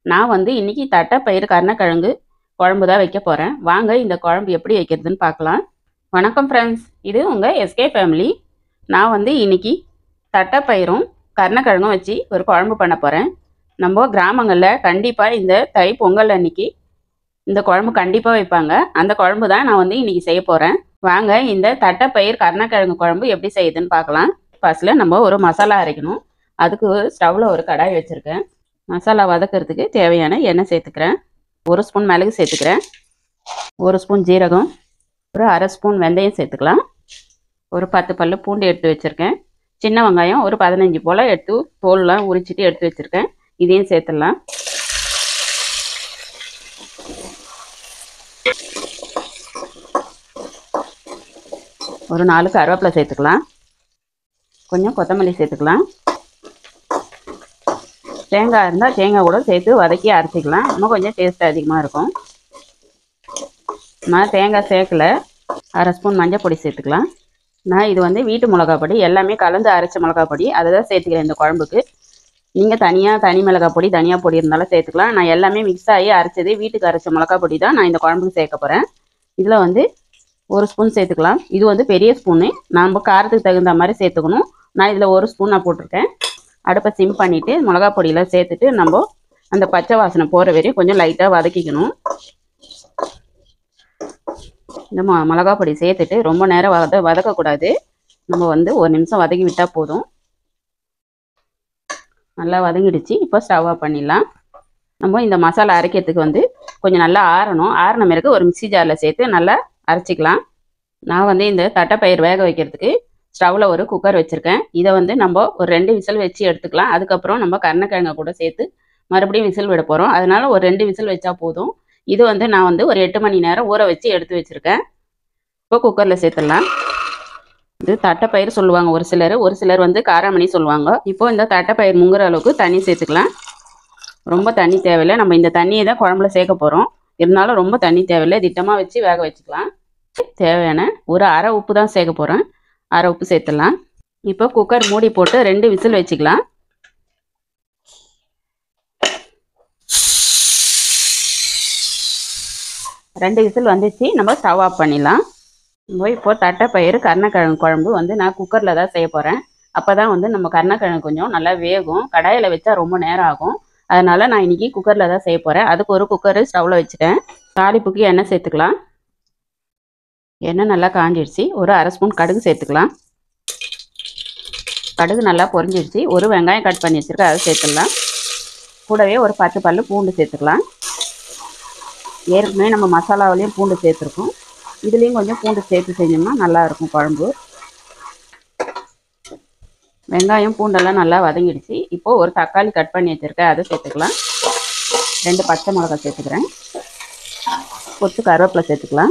நான் வந்து இன்னைக்கு தட்டைப்பயிறு கருணக்கிழங்கு குழம்பு தான் வைக்க போகிறேன் வாங்க இந்த குழம்பு எப்படி வைக்கிறதுன்னு பார்க்கலாம் வணக்கம் ஃப்ரெண்ட்ஸ் இது உங்கள் எஸ்கே ஃபேமிலி நான் வந்து இன்னைக்கு தட்டைப்பயிரும் கருணக்கிழங்கும் வச்சு ஒரு குழம்பு பண்ண போகிறேன் நம்ம கிராமங்களில் கண்டிப்பாக இந்த தை பொங்கல் அன்னைக்கு இந்த குழம்பு கண்டிப்பாக வைப்பாங்க அந்த குழம்பு தான் நான் வந்து இன்னைக்கு செய்ய போகிறேன் வாங்க இந்த தட்டைப்பயிர் கருணக்கிழங்கு குழம்பு எப்படி செய்யுதுன்னு பார்க்கலாம் ஃபர்ஸ்ட்டில் நம்ம ஒரு மசாலா அரைக்கணும் அதுக்கு ஸ்டவ்வில் ஒரு கடாய் வச்சுருக்கேன் மசாலா வதக்கிறதுக்கு தேவையான எண்ணெய் சேர்த்துக்கிறேன் ஒரு ஸ்பூன் மிளகு சேர்த்துக்கிறேன் ஒரு ஸ்பூன் ஜீரகம் ஒரு அரை ஸ்பூன் வெந்தயம் சேர்த்துக்கலாம் ஒரு பத்து பல்லு பூண்டு எடுத்து வச்சுருக்கேன் சின்ன வெங்காயம் ஒரு பதினஞ்சு போல் எடுத்து தோல்லாம் உரிச்சிட்டு எடுத்து வச்சுருக்கேன் இதையும் சேர்த்துடலாம் ஒரு நாலு கருவேப்பிலை சேர்த்துக்கலாம் கொஞ்சம் கொத்தமல்லி சேர்த்துக்கலாம் தேங்காய் இருந்தால் தேங்காய் கூட சேர்த்து வதக்கி அரைச்சிக்கலாம் இன்னும் கொஞ்சம் டேஸ்ட் அதிகமாக இருக்கும் நான் தேங்காய் சேர்க்கல அரை ஸ்பூன் மஞ்சள் பொடி சேர்த்துக்கலாம் நான் இது வந்து வீட்டு மிளகா பொடி எல்லாமே கலந்து அரைச்ச மிளகா பொடி அதை தான் சேர்த்துக்கிறேன் இந்த குழம்புக்கு நீங்கள் தனியாக தனி மிளகா பொடி தனியாக பொடி இருந்தாலும் சேர்த்துக்கலாம் நான் எல்லாமே மிக்ஸ் ஆகி அரைச்சது வீட்டுக்கு அரைச்ச மிளகா பொடி தான் நான் இந்த குழம்புக்கு சேர்க்க போகிறேன் இதில் வந்து ஒரு ஸ்பூன் சேர்த்துக்கலாம் இது வந்து பெரிய ஸ்பூனு நம்ம காரத்துக்கு தகுந்த மாதிரி சேர்த்துக்கணும் நான் இதில் ஒரு ஸ்பூன் நான் போட்டிருக்கேன் அடுப்பை சிம் பண்ணிவிட்டு மிளகா பொடியெலாம் சேர்த்துட்டு நம்ம அந்த பச்சை வாசனை போகிற வரையும் கொஞ்சம் லைட்டாக வதக்கிக்கணும் இந்த ம மிளகா பொடி சேர்த்துட்டு ரொம்ப நேரம் வத வதக்கக்கூடாது நம்ம வந்து ஒரு நிமிஷம் வதக்கி விட்டால் போதும் நல்லா வதங்கிடுச்சு இப்போ ஸ்டவ் ஆஃப் பண்ணிடலாம் நம்ம இந்த மசாலா அரைக்கிறதுக்கு வந்து கொஞ்சம் நல்லா ஆறணும் ஆறின பிறகு ஒரு மிக்சி ஜாரில் சேர்த்து நல்லா அரைச்சிக்கலாம் நான் வந்து இந்த தட்டைப்பயிர் வேக வைக்கிறதுக்கு ஸ்டவ்வில் ஒரு குக்கர் வச்சுருக்கேன் இதை வந்து நம்ம ஒரு ரெண்டு விசில் வச்சு எடுத்துக்கலாம் அதுக்கப்புறம் நம்ம கருணக்கிழங்கை கூட சேர்த்து மறுபடியும் விசில் விட போகிறோம் அதனால் ஒரு ரெண்டு விசில் வச்சா போதும் இது வந்து நான் வந்து ஒரு எட்டு மணி நேரம் ஊற வச்சு எடுத்து வச்சுருக்கேன் இப்போ குக்கரில் சேர்த்துடலாம் இது தட்டைப்பயிர் சொல்லுவாங்க ஒரு சிலர் ஒரு சிலர் வந்து காராமணி சொல்லுவாங்க இப்போ இந்த தட்டைப்பயிர் முங்குற அளவுக்கு தண்ணி சேர்த்துக்கலாம் ரொம்ப தண்ணி தேவையில்லை நம்ம இந்த தண்ணியை தான் குழம்புல சேர்க்க போகிறோம் இருந்தாலும் ரொம்ப தண்ணி தேவையில்லை திட்டமாக வச்சு வேக வச்சுக்கலாம் தேவையான ஒரு அரை உப்பு தான் சேர்க்க போகிறேன் அரை உப்பு சேர்த்துடலாம் இப்போ குக்கர் மூடி போட்டு ரெண்டு விசில் வச்சுக்கலாம் ரெண்டு விசில் வந்துச்சு நம்ம ஸ்டவ் ஆஃப் பண்ணிடலாம் நம்ம இப்போ தட்டைப்பயிறு கருணக்கிழங்கு குழம்பு வந்து நான் குக்கரில் தான் செய்ய போகிறேன் அப்போ தான் வந்து நம்ம கருணக்கிழங்கு கொஞ்சம் நல்லா வேகும் கடாயில் வச்சா ரொம்ப நேரம் ஆகும் அதனால் நான் இன்றைக்கி குக்கரில் தான் செய்ய போகிறேன் அதுக்கு ஒரு குக்கரு ஸ்டவ்வில் வச்சுட்டேன் தாளிப்புக்கு எண்ணெய் சேர்த்துக்கலாம் எண்ணெய் நல்லா காஞ்சிடுச்சு ஒரு அரை ஸ்பூன் கடுகு சேர்த்துக்கலாம் கடுகு நல்லா பொரிஞ்சிடுச்சு ஒரு வெங்காயம் கட் பண்ணி வச்சுருக்கேன் அதை சேர்த்துடலாம் கூடவே ஒரு பத்து பல்லு பூண்டு சேர்த்துக்கலாம் ஏற்கனவே நம்ம மசாலாவிலையும் பூண்டு சேர்த்துருக்கோம் இதுலேயும் கொஞ்சம் பூண்டு சேர்த்து செஞ்சோம்னா நல்லாயிருக்கும் குழம்பு வெங்காயம் பூண்டெல்லாம் நல்லா வதங்கிடுச்சு இப்போது ஒரு தக்காளி கட் பண்ணி வச்சுருக்கேன் அதை சேர்த்துக்கலாம் ரெண்டு பச்சை மிளகாய் சேர்த்துக்கிறேன் கொத்து கருவேப்பிலை சேர்த்துக்கலாம்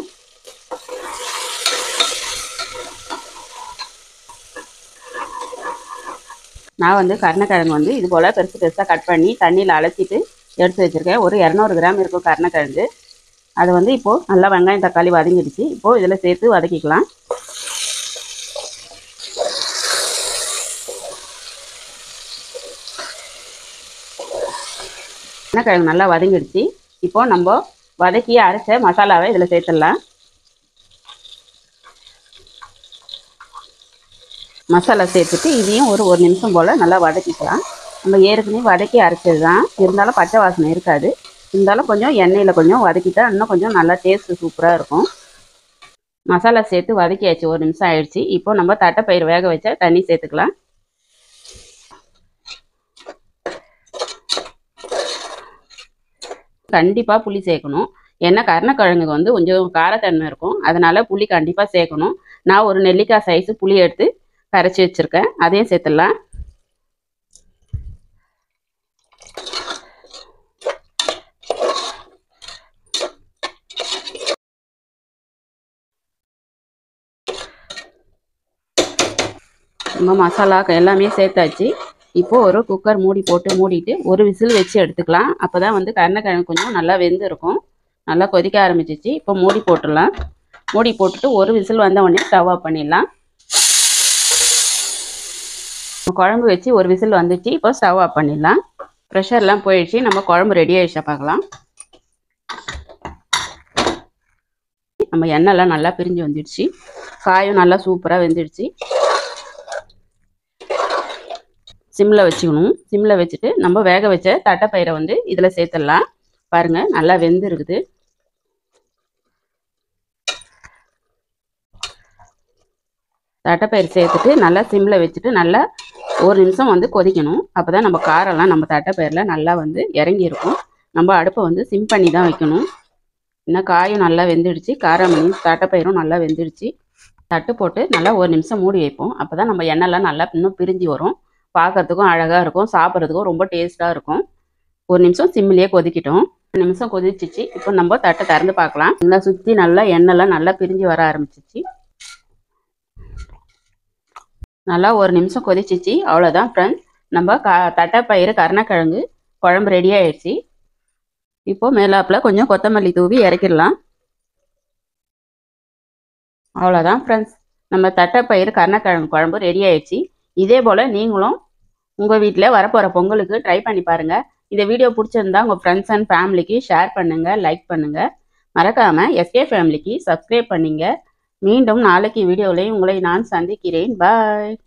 நான் வந்து கருணக்கிழங்கு வந்து இது போல் பெருசு பெருசாக கட் பண்ணி தண்ணியில் அலசிட்டு எடுத்து வச்சுருக்கேன் ஒரு இரநூறு கிராம் இருக்கும் கருணக்கிழங்கு அது வந்து இப்போது நல்லா வெங்காயம் தக்காளி வதங்கிடுச்சு இப்போது இதில் சேர்த்து வதக்கிக்கலாம் கருணக்கிழங்கு நல்லா வதங்கிடுச்சு இப்போது நம்ம வதக்கி அரைச்ச மசாலாவை இதில் சேர்த்துடலாம் மசாலா சேர்த்துட்டு இதையும் ஒரு ஒரு நிமிஷம் போல் நல்லா வதக்கிக்கலாம் நம்ம ஏற்கனவே வதக்கி அரைச்சது தான் இருந்தாலும் பச்சை வாசனை இருக்காது இருந்தாலும் கொஞ்சம் எண்ணெயில் கொஞ்சம் வதக்கிட்டா இன்னும் கொஞ்சம் நல்லா டேஸ்ட்டு சூப்பராக இருக்கும் மசாலா சேர்த்து வதக்கியாச்சு ஒரு நிமிஷம் ஆயிடுச்சு இப்போ நம்ம தட்டைப்பயிர் வேக வச்சா தண்ணி சேர்த்துக்கலாம் கண்டிப்பாக புளி சேர்க்கணும் ஏன்னா கருணக்கிழங்குக்கு வந்து கொஞ்சம் காரத்தன்மை இருக்கும் அதனால் புளி கண்டிப்பாக சேர்க்கணும் நான் ஒரு நெல்லிக்காய் சைஸு புளி எடுத்து கரைச்சி வச்சுருக்கேன் அதையும் சேர்த்துடலாம் நம்ம மசாலா எல்லாமே சேர்த்தாச்சு இப்போது ஒரு குக்கர் மூடி போட்டு மூடிட்டு ஒரு விசில் வச்சு எடுத்துக்கலாம் அப்போ தான் வந்து கருணக்கிழங்கு கொஞ்சம் நல்லா வெந்து இருக்கும் நல்லா கொதிக்க ஆரம்பிச்சிச்சு இப்போ மூடி போட்டுடலாம் மூடி போட்டுட்டு ஒரு விசில் வந்த உடனே ஸ்டவ் ஆஃப் பண்ணிடலாம் குழம்பு வச்சு ஒரு விசில் வந்துச்சு இப்போ ஸ்டவ் ஆஃப் பண்ணிடலாம் ப்ரெஷர்லாம் போயிடுச்சு நம்ம குழம்பு ரெடி ஆயிடுச்சா பார்க்கலாம் நம்ம எண்ணெய்லாம் நல்லா பிரிஞ்சு வந்துடுச்சு காயும் நல்லா சூப்பராக வெந்துடுச்சு சிம்மில் வச்சுக்கணும் சிம்மில் வச்சுட்டு நம்ம வேக வச்ச தட்டைப்பயிரை வந்து இதில் சேர்த்துடலாம் பாருங்கள் நல்லா வெந்து இருக்குது தட்டைப்பயிறு சேர்த்துட்டு நல்லா சிம்மில் வச்சுட்டு நல்லா ஒரு நிமிஷம் வந்து கொதிக்கணும் அப்போ தான் நம்ம காரெல்லாம் நம்ம தட்டைப்பயிரில் நல்லா வந்து இறங்கி இருக்கும் நம்ம அடுப்பை வந்து சிம் பண்ணி தான் வைக்கணும் இன்னும் காயும் நல்லா வெந்துடுச்சு காரமணி தட்டைப்பயிரும் நல்லா வெந்துடுச்சு தட்டு போட்டு நல்லா ஒரு நிமிஷம் மூடி வைப்போம் அப்போ தான் நம்ம எண்ணெய்லாம் நல்லா இன்னும் பிரிஞ்சு வரும் பார்க்கறதுக்கும் அழகாக இருக்கும் சாப்பிட்றதுக்கும் ரொம்ப டேஸ்ட்டாக இருக்கும் ஒரு நிமிஷம் சிம்மிலேயே கொதிக்கிட்டோம் ஒரு நிமிஷம் கொதிச்சிச்சு இப்போ நம்ம தட்டை திறந்து பார்க்கலாம் நல்லா சுற்றி நல்லா எண்ணெய்லாம் நல்லா பிரிஞ்சு வர ஆரம்பிச்சிச்சு நல்லா ஒரு நிமிஷம் கொதிச்சிச்சு அவ்வளோதான் ஃப்ரெண்ட்ஸ் நம்ம க தட்டைப்பயிறு கருணக்கிழங்கு குழம்பு ரெடி ஆயிடுச்சு இப்போ மேலாப்பில் கொஞ்சம் கொத்தமல்லி தூவி இறக்கிடலாம் அவ்வளோதான் ஃப்ரெண்ட்ஸ் நம்ம தட்டைப்பயிறு கருணக்கிழங்கு குழம்பு ரெடி ஆயிடுச்சு இதே போல் நீங்களும் உங்கள் வீட்டில் வரப்போகிற பொங்கலுக்கு ட்ரை பண்ணி பாருங்கள் இந்த வீடியோ பிடிச்சிருந்தா உங்கள் ஃப்ரெண்ட்ஸ் அண்ட் ஃபேமிலிக்கு ஷேர் பண்ணுங்கள் லைக் பண்ணுங்கள் மறக்காமல் எஸ்கே ஃபேமிலிக்கு சப்ஸ்கிரைப் பண்ணிங்க மீண்டும் நாளைக்கு வீடியோவில் உங்களை நான் சந்திக்கிறேன் பாய்